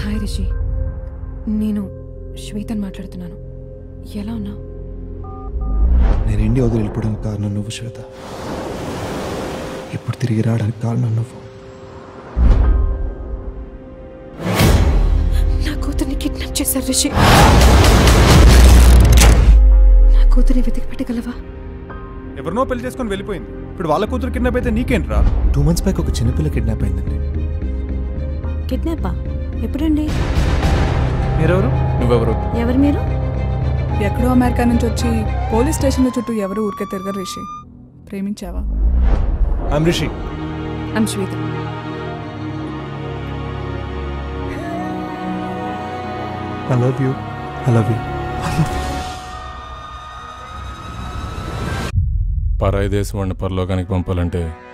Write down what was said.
hi Rishi నేను శ్వేతని మాట్లాడుతున్నాను ఎలా ఉన్నావు నేను ఇండియా వదిలి వెళ్ళిపోవడానికి కారణం నువ్వు శ్వేత ఇప్పుడు తిరిగి రావడానికి కారణం నువ్వు నా కూతుర్ని కిడ్నాప్ చేశారు రిషి నా కూతుర్ని వెతికి పెట్టగలవా ఎవరినో పెళ్లి చేసుకొని వెళ్ళిపోయింది ఇప్పుడు వాళ్ళ కూతురు కిడ్నాప్ అయితే నీకేంట్రా టూ మంత్స్ బ్యాక్ ఒక చిన్నపిల్ల కిడ్నాప్ అయిందండి కిడ్నాపా ఎప్పుడండి మీరెవరు నువ్వెవరు ఎవరు మీరు ఎక్కడో అమెరికా నుంచి వచ్చి పోలీస్ స్టేషన్ల చుట్టూ ఎవరు ఊరికే తిరగరు రిషి ప్రేమించావా I'm Rishi I'm Shweta I love you I love you పరాయి దేశం వాడిని పరలోకానికి పంపాలంటే